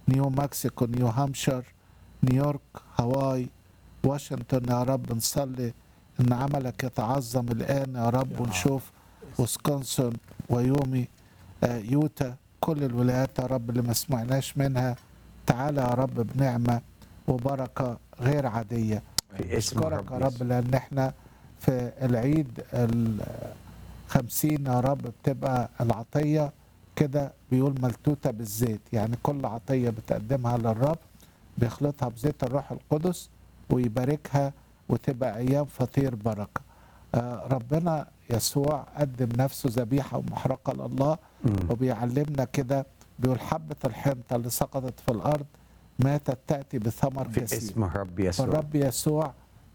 نيو مكسيكو نيو هامشير نيويورك هاواي واشنطن يا رب نصلي ان عملك يتعظم الان يا رب ونشوف وسكونسن ويومي آه، يوتا كل الولايات يا رب اللي ما سمعناش منها تعالى يا رب بنعمة وبركة غير عادية في اسم اشكرك الرب يا رب يسوع. لان احنا في العيد الخمسين يا رب بتبقى العطية كده بيقول ملتوتة بالزيت يعني كل عطية بتقدمها للرب بيخلطها بزيت الروح القدس ويباركها وتبقى أيام فطير بركة آه، ربنا يسوع قدم نفسه ذبيحة ومحرقة لله مم. وبيعلمنا كده بيقول حبة الحنطة اللي سقطت في الأرض ماتت تأتي بثمر في كثير اسم الرب يسوع فالرب يسوع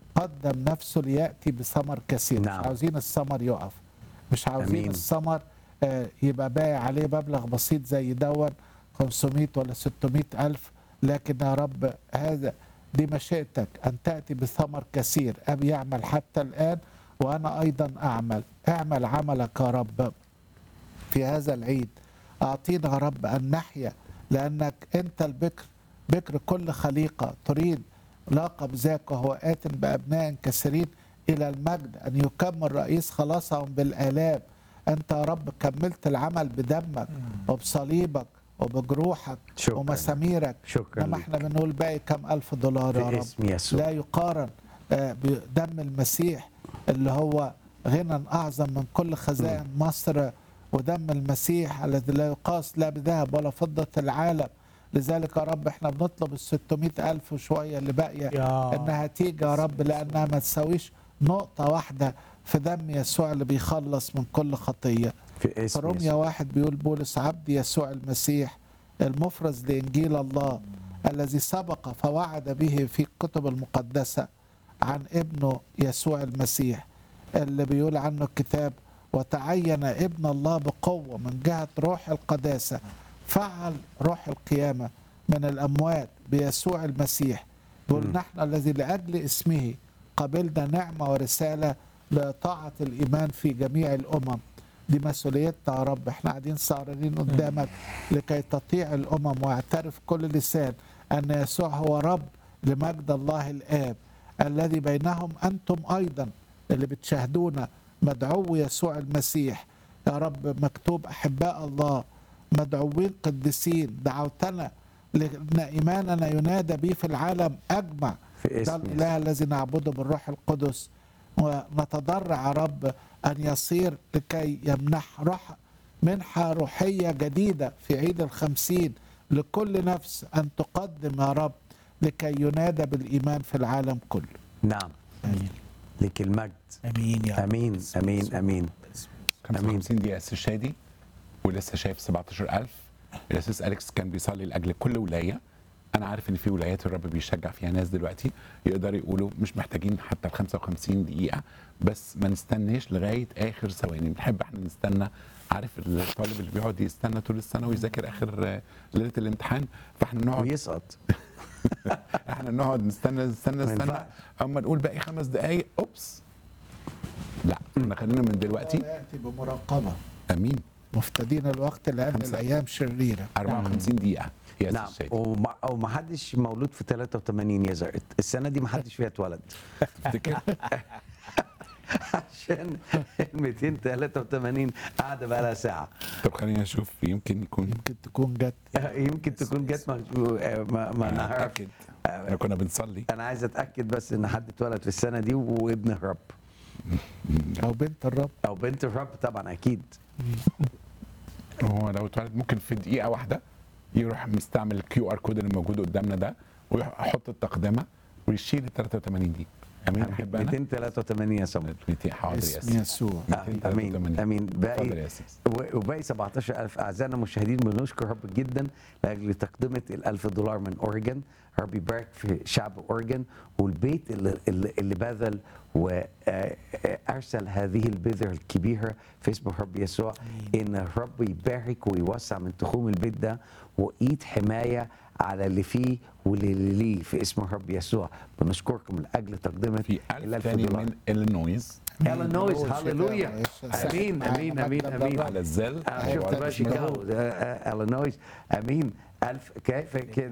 قدم نفسه ليأتي بثمر كثير نعم. مش عاوزين الثمر يقف مش عاوزين أمين. الثمر آه، يبقى باقي عليه مبلغ بسيط زي دون 500 ولا 600 ألف لكن يا رب هذا دي مشيئتك أن تأتي بثمر كثير أبي يعمل حتى الآن وأنا أيضا أعمل اعمل عملك يا رب في هذا العيد أعطينا يا رب أن نحيا لأنك أنت البكر بكر كل خليقة تريد لقب ذاك وهو آت بأبناء كثيرين إلى المجد أن يكمل رئيس خلاصهم بالآلام أنت يا رب كملت العمل بدمك وبصليبك وبجروحك شكراً. ومساميرك شكرا لما لك. احنا بنقول باقي كم ألف دولار يا في رب اسم يسوع لا يقارن آه، بدم المسيح اللي هو غنى أعظم من كل خزائن مصر ودم المسيح الذي لا يقاس لا بذهب ولا فضة العالم لذلك يا رب احنا بنطلب ال 600 ألف وشوية اللي باقية يا انها تيجي يا رب لانها ما تساويش نقطة واحدة في دم يسوع اللي بيخلص من كل خطية في اسم فرمية يسوع واحد بيقول بولس عبد يسوع المسيح المفرز لإنجيل الله الذي سبق فوعد به في الكتب المقدسة عن ابنه يسوع المسيح اللي بيقول عنه الكتاب وتعين ابن الله بقوة من جهة روح القداسة فعل روح القيامة من الأموات بيسوع المسيح يقول مم. نحن الذي لأجل اسمه قبلنا نعمة ورسالة لطاعة الإيمان في جميع الأمم دي مسؤوليتنا يا رب احنا قاعدين سهرانين قدامك لكي تطيع الأمم ويعترف كل لسان أن يسوع هو رب لمجد الله الآب الذي بينهم أنتم أيضا اللي بتشاهدونا مدعو يسوع المسيح يا رب مكتوب أحباء الله مدعوين قديسين دعوتنا لأن إيماننا ينادى به في العالم أجمع في ده اسم الإله يسوع الذي نعبده بالروح القدس ونتضرع يا رب أن يصير لكي يمنح روح منحة روحية جديدة في عيد الخمسين لكل نفس أن تقدم يا رب لكي ينادى بالإيمان في العالم كله نعم آمين لك المجد امين يا رب امين امين امين 55 دقيقة أستاذ شادي ولسه شايف 17000 الأستاذ أليكس كان بيصلي لأجل كل ولاية أنا عارف إن في ولايات الرب بيشجع فيها ناس دلوقتي يقدروا يقولوا مش محتاجين حتى ال 55 دقيقة بس ما نستناش لغاية آخر ثواني بنحب إحنا نستنى عارف الطالب اللي بيقعد يستنى طول السنة ويذاكر آخر آه، ليلة الامتحان فإحنا نقعد ويسقط إحنا نقعد نستنى نستنى ما نستنى ينفعش. أما نقول باقي خمس دقايق أوبس لا احنا خلينا من دلوقتي يأتي بمراقبة امين مفتدين الوقت لأن خمسة. الأيام شريرة 54 دقيقة يا نعم أستاذ شادي وما او ما حدش مولود في 83 يا زرقت السنه دي ما حدش فيها اتولد تفتكر عشان ال 283 قاعده بقى لها ساعه طب خلينا نشوف يمكن يكون يمكن تكون جت يمكن تكون جت ما, ما, ما نعرف أتأكد احنا كنا بنصلي انا عايز اتاكد بس ان حد اتولد في السنه دي وابن الرب أو بنت الرب او بنت الرب طبعا اكيد هو لو اتولد ممكن في دقيقة واحدة يروح مستعمل الكيو ار كود اللي موجود قدامنا ده ويحط التقدمه ويشيل ال 83 دي امين احب انا 283 يا صمد 200 حاضر يا اسم سيدي يسوع آه، امين 283. امين اتفضل باقي يا سيدي و- وباقي 17000 اعزائنا المشاهدين بنشكر رب جدا لاجل تقدمه ال1000 دولار من اوريجن رب يبارك في شعب اوريجن والبيت اللي, اللي اللي بذل وارسل هذه البذره الكبيره في اسم الرب يسوع ان الرب يبارك ويوسع من تخوم البيت ده وايد حمايه على اللي فيه واللي ليه في اسم الرب يسوع بنشكركم لاجل تقدمه في ال 1000 1000 تاني دولار من الينويز الينويز مين؟ هاليلويا ماشي. امين امين امين مجد امين للرب. على الزل آه، شوف أيوة. بقى شيكاغو آه، آه، الينويز امين الف كيف كده